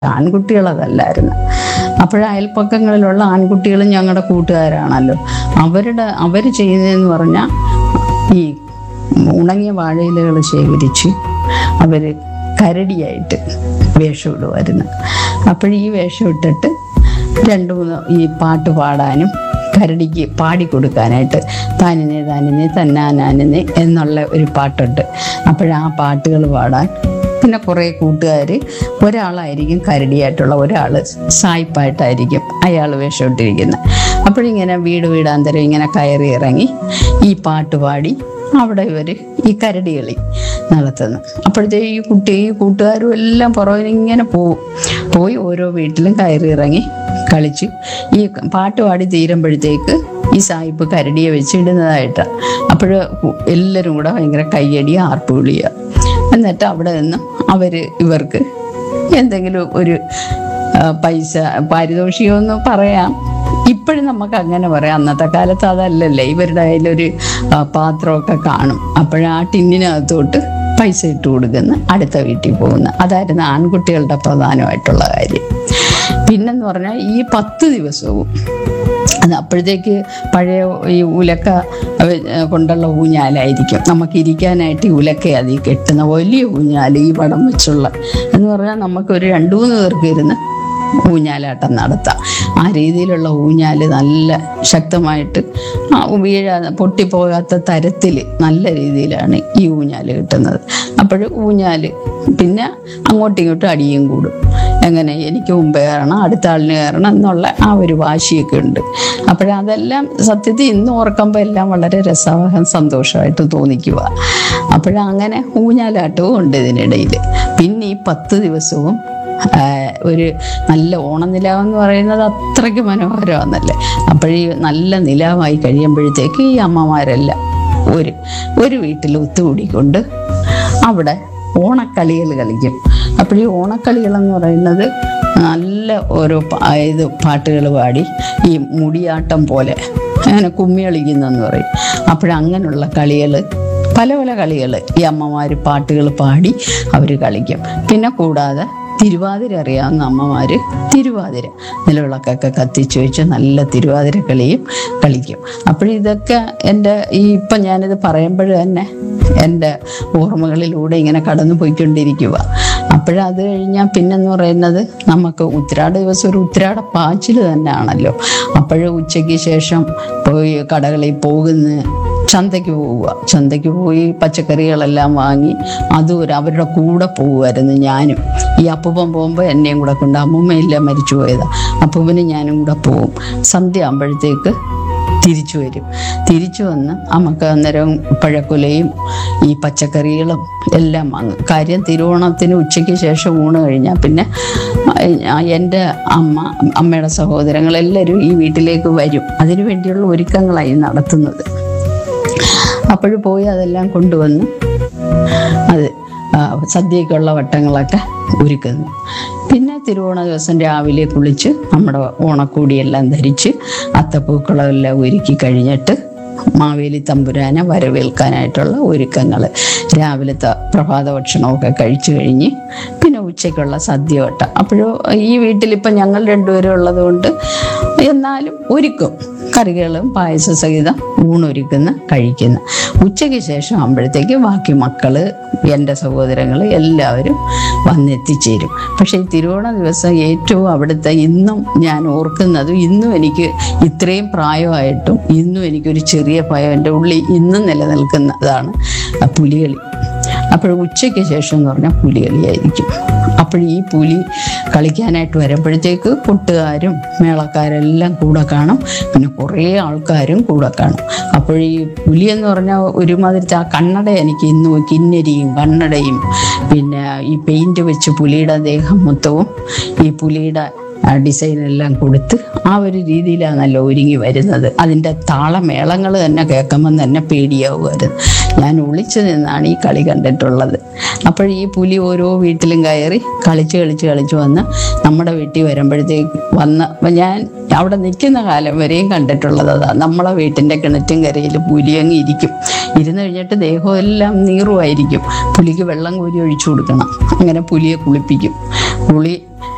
ആൺകുട്ടികളതല്ലായിരുന്നു അപ്പോഴ അയൽപ്പക്കങ്ങളിലുള്ള ആൺകുട്ടികളും ഞങ്ങളുടെ കൂട്ടുകാരാണല്ലോ അവരുടെ അവർ ചെയ്യുന്നതെന്ന് പറഞ്ഞാൽ ഈ ഉണങ്ങിയ വാഴയിലകൾ ശേഖരിച്ച് അവർ കരടിയായിട്ട് വേഷം ഇടുമായിരുന്നു അപ്പോഴീ വേഷം ഇട്ടിട്ട് രണ്ട് മൂന്ന് ഈ പാട്ട് പാടാനും കരടിക്ക് പാടിക്കൊടുക്കാനായിട്ട് താനിനെ താനിനെ തന്നാനാനിനെ എന്നുള്ള ഒരു പാട്ടുണ്ട് അപ്പോഴാ പാട്ടുകൾ പാടാൻ പിന്നെ കുറേ കൂട്ടുകാർ ഒരാളായിരിക്കും കരടിയായിട്ടുള്ള ഒരാൾ സായിപ്പായിട്ടായിരിക്കും അയാൾ വേഷമിട്ടിരിക്കുന്നത് അപ്പോഴിങ്ങനെ വീട് വീടാന്തരം ഇങ്ങനെ കയറി ഇറങ്ങി ഈ പാട്ട് പാടി അവിടെ ഇവർ ഈ കരടി കളി നടത്തുന്നു അപ്പോഴത്തേക്ക് ഈ കുട്ടി ഈ കൂട്ടുകാരും എല്ലാം പുറകിൽ ഇങ്ങനെ പോവും പോയി ഓരോ വീട്ടിലും കയറി ഇറങ്ങി കളിച്ച് ഈ പാട്ട് പാടി തീരുമ്പോഴത്തേക്ക് ഈ സായിപ്പ് കരടിയെ വെച്ചിടുന്നതായിട്ട് അപ്പോൾ എല്ലാവരും കൂടെ ഭയങ്കര കയ്യടി ആർപ്പ് വിളിയുക എന്നിട്ട് അവിടെ നിന്ന് അവർ ഇവർക്ക് എന്തെങ്കിലും ഒരു ആ, പൈസ പാരിതോഷികമെന്ന് പറയാം ഇപ്പോഴും നമുക്ക് അങ്ങനെ പറയാം അന്നത്തെ കാലത്ത് അതല്ലല്ലേ ഇവരുടെ കയ്യിലൊരു ആ, പാത്രമൊക്കെ കാണും അപ്പോഴാ ടിന്നിനകത്തോട്ട് പൈസ ഇട്ട് കൊടുക്കുന്ന അടുത്ത വീട്ടിൽ പോകുന്ന അതായിരുന്നു ആൺകുട്ടികളുടെ പ്രധാനമായിട്ടുള്ള കാര്യം പിന്നെന്ന് പറഞ്ഞാൽ ഈ പത്ത് ദിവസവും അത് അപ്പോഴത്തേക്ക് പഴയ ഈ ഉലക്ക അവ- കൊണ്ടുള്ള ഊഞ്ഞാലായിരിക്കും നമുക്ക് ഇരിക്കാനായിട്ട് ഈ ഉലക്ക അതിൽ കെട്ടുന്ന വലിയ ഊഞ്ഞാൽ ഈ വടം വെച്ചുള്ള എന്ന് പറഞ്ഞാൽ നമുക്ക് ഒരു രണ്ട് മൂന്ന് പേർക്ക് ഇരുന്ന് ഊഞ്ഞാലാട്ടം നടത്താം ആ രീതിയിലുള്ള ഊഞ്ഞാൽ നല്ല ശക്തമായിട്ട് ആ വീഴാതെ പൊട്ടിപ്പോകാത്ത തരത്തിൽ നല്ല രീതിയിലാണ് ഈ ഊഞ്ഞാൽ കിട്ടുന്നത് അപ്പോൾ ഊഞ്ഞാൽ പിന്നെ അങ്ങോട്ടും ഇങ്ങോട്ടും അടിയും കൂടും എങ്ങനെ എനിക്ക് മുമ്പ് കയറണം അടുത്ത ആളിന് കയറണം എന്നുള്ള ആ ഒരു വാശിയൊക്കെ ഉണ്ട് അപ്പോഴതെല്ലാം സത്യത്തിൽ ഇന്ന് ഓർക്കുമ്പോൾ എല്ലാം വളരെ രസവഹം സന്തോഷമായിട്ട് തോന്നിക്കുക അപ്പോഴങ്ങനെ ഊഞ്ഞാലാട്ടവും ഉണ്ട് ഇതിനിടയിൽ പിന്നെ ഈ പത്ത് ദിവസവും ആ, ഒരു നല്ല ഓണനിലാവെന്ന് പറയുന്നത് അത്രയ്ക്ക് മനോഹരമാണെന്നല്ലേ അപ്പോഴീ നല്ല നിലാവായി കഴിയുമ്പോഴത്തേക്ക് ഈ അമ്മമാരെല്ലാം ഒരു ഒരു വീട്ടിൽ ഒത്തുകൂടിക്കൊണ്ട് അവിടെ ഓണക്കളികൾ കളിക്കും അപ്പോൾ ഈ ഓണക്കളികളെന്ന് പറയുന്നത് നല്ല ഓരോ പാ- ഇത് പാട്ടുകൾ പാടി ഈ മുടിയാട്ടം പോലെ അങ്ങനെ കുമ്മി കളിക്കുന്നെന്ന് പറയും അപ്പോഴങ്ങനെയുള്ള കളികൾ പല പല കളികൾ ഈ അമ്മമാർ പാട്ടുകൾ പാടി അവർ കളിക്കും പിന്നെ കൂടാതെ തിരുവാതിര അറിയാവുന്ന അമ്മമാർ തിരുവാതിര നിലവിളക്കൊക്കെ കത്തിച്ച് വെച്ച് നല്ല തിരുവാതിര കളിയും കളിക്കും അപ്പോഴിതൊക്കെ എൻ്റെ ഈ ഇപ്പം ഞാനിത് പറയുമ്പോൾ തന്നെ എൻ്റെ ഓർമ്മകളിലൂടെ ഇങ്ങനെ കടന്നു പോയിക്കൊണ്ടിരിക്കുക അപ്പോഴത് കഴിഞ്ഞാൽ പിന്നെന്ന് പറയുന്നത് നമുക്ക് ഉത്രാട ദിവസം ഒരു ഉത്രാട പാച്ചിൽ തന്നെയാണല്ലോ അപ്പോഴ് ഉച്ചയ്ക്ക് ശേഷം പോയി കടകളിൽ പോകുന്ന ചന്തയ്ക്ക് പോവുക ചന്തയ്ക്ക് പോയി പച്ചക്കറികളെല്ലാം വാങ്ങി അതും ഒരു അവരുടെ കൂടെ പോകുമായിരുന്നു ഞാനും ഈ അപ്പൂപ്പൻ പോകുമ്പോൾ എന്നെയും കൂടെ കൊണ്ട് അമ്മൂമ്മയില്ല മരിച്ചു പോയതാ അപ്പൂപ്പനും ഞാനും കൂടെ പോവും സന്ധ്യ ആകുമ്പോഴത്തേക്ക് തിരിച്ചു വരും തിരിച്ചു വന്ന് നമുക്ക് അന്നേരം പഴക്കുലയും ഈ പച്ചക്കറികളും എല്ലാം വാങ്ങും കാര്യം തിരുവോണത്തിന് ഉച്ചയ്ക്ക് ശേഷം ഊണ് കഴിഞ്ഞാൽ പിന്നെ ആ, എൻ്റെ അമ്മ അമ്മയുടെ സഹോദരങ്ങളെല്ലാവരും ഈ വീട്ടിലേക്ക് വരും അതിനു വേണ്ടിയുള്ള ഒരുക്കങ്ങളായി നടത്തുന്നത് അപ്പോൾ പോയി അതെല്ലാം കൊണ്ടുവന്ന് അത് ആ, സദ്യക്കുള്ള വട്ടങ്ങളൊക്കെ ഒരുക്കുന്നു പിന്നെ തിരുവോണ ദിവസം രാവിലെ കുളിച്ച് നമ്മുടെ ഓണക്കോടിയെല്ലാം ധരിച്ച് അത്തപ്പൂക്കളമെല്ലാം ഒരുക്കി കഴിഞ്ഞിട്ട് മാവേലി തമ്പുരാനെ വരവേൽക്കാനായിട്ടുള്ള ഒരുക്കങ്ങൾ രാവിലത്തെ പ്രഭാത ഭക്ഷണമൊക്കെ കഴിച്ചു കഴിഞ്ഞ് പിന്നെ ഉച്ചയ്ക്കുള്ള സദ്യ വട്ടം അപ്പോഴും ഈ വീട്ടിലിപ്പം ഞങ്ങൾ രണ്ടുപേരും ഉള്ളതുകൊണ്ട് എന്നാലും ഒരുക്കും കറികളും പായസ സഹിതം ഊണൊരുക്കുന്ന കഴിക്കുന്ന ഉച്ചയ്ക്ക് ശേഷം ആകുമ്പോഴത്തേക്ക് ബാക്കി മക്കള് എൻ്റെ സഹോദരങ്ങൾ എല്ലാവരും വന്നെത്തിച്ചേരും പക്ഷേ ഈ തിരുവോണ ദിവസം ഏറ്റവും അവിടുത്തെ ഇന്നും ഞാൻ ഓർക്കുന്നതും ഇന്നും എനിക്ക് ഇത്രയും പ്രായമായിട്ടും ഇന്നും എനിക്കൊരു ചെറിയ ഭയം എൻ്റെ ഉള്ളിൽ ഇന്നും നിലനിൽക്കുന്നതാണ് ആ പുലികളി അപ്പോൾ ഉച്ചയ്ക്ക് ശേഷം എന്ന് പറഞ്ഞാൽ പുലികളിയായിരിക്കും അപ്പോൾ ഈ പുലി കളിക്കാനായിട്ട് വരുമ്പോഴത്തേക്ക് കൊട്ടുകാരും മേളക്കാരെല്ലാം കൂടെ കാണും പിന്നെ കുറേ ആൾക്കാരും കൂടെ കാണും അപ്പോൾ ഈ പുലി എന്ന് പറഞ്ഞാൽ ഒരുമാതിരത്തെ ആ കണ്ണട എനിക്ക് ഇന്ന് കിന്നരിയും കണ്ണടയും പിന്നെ ഈ പെയിന്റ് വെച്ച് പുലിയുടെ ദേഹം മൊത്തവും ഈ പുലിയുടെ ഡിസൈൻ എല്ലാം കൊടുത്ത് ആ ഒരു രീതിയിലാണല്ലോ ഒരുങ്ങി വരുന്നത് അതിൻ്റെ താളമേളങ്ങൾ തന്നെ കേൾക്കുമ്പം തന്നെ പേടിയാവുമായിരുന്നു ഞാൻ ഒളിച്ചു നിന്നാണ് ഈ കളി കണ്ടിട്ടുള്ളത് അപ്പോൾ ഈ പുലി ഓരോ വീട്ടിലും കയറി കളിച്ച് കളിച്ച് കളിച്ച് വന്ന് നമ്മുടെ വീട്ടിൽ വരുമ്പോഴത്തേക്ക് വന്ന് അപ്പൊ ഞാൻ അവിടെ നിൽക്കുന്ന കാലം വരെയും കണ്ടിട്ടുള്ളത് അതാ നമ്മളെ വീട്ടിൻ്റെ കിണറ്റും കരയിൽ പുലി അങ്ങ് ഇരിക്കും ഇരുന്ന് കഴിഞ്ഞിട്ട് ദേഹം എല്ലാം നീറുമായിരിക്കും പുലിക്ക് വെള്ളം കോരി ഒഴിച്ചു കൊടുക്കണം അങ്ങനെ പുലിയെ കുളിപ്പിക്കും കുളി